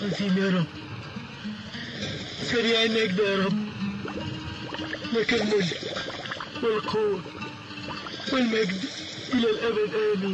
عظيم يا رب سريع النجد يا رب لك الملك والقوة والمجد إلى الأبد آمين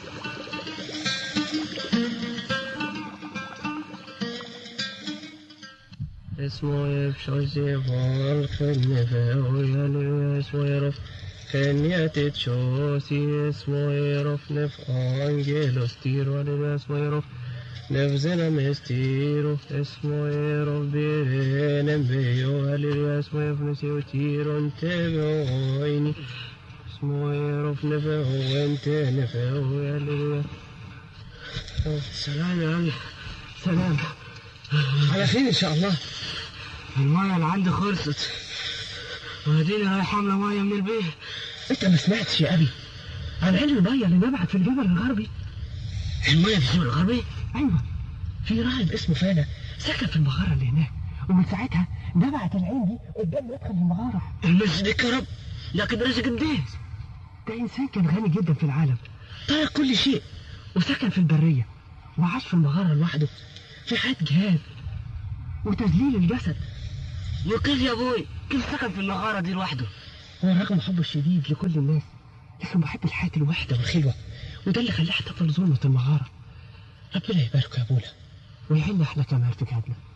اسمه يفشوزي فالخن فهويا اسمه يرف كنيات تشوسي اسمه يرف نف انجيلوس تيرو اسمه يرف نفزنا مستيرو اسمه يرف بيرين بيو هلي اسمه يفنسي وتيرو انتبهوا عيني اسمه يرف نفهو انت نفهو هلي سلام يا علي سلام على خير ان شاء الله المية اللي عندي خلصت وهدينا هاي حاملة مية من البيت انت ما سمعتش يا ابي عن علم المية اللي نبعت في الجبل الغربي المية في الجبل الغربي؟ ايوه في راهب اسمه فانا سكن في المغارة اللي هناك ومن ساعتها نبعت العين دي قدام مدخل المغارة المسجد الكرم لكن رزق مديس ده انسان كان غني جدا في العالم ترك كل شيء وسكن في البرية وعاش في المغارة لوحده في حياة جهاد وتذليل الجسد وكيف يا ابوي كيف سكن في المغارة دي لوحده هو رغم حبه الشديد لكل الناس لكن بحب الحياة الوحدة والخلوة وده اللي خلاه احتفل ظلمة المغارة ربنا يبارك يا ابونا ويحل احنا كما ارتكبنا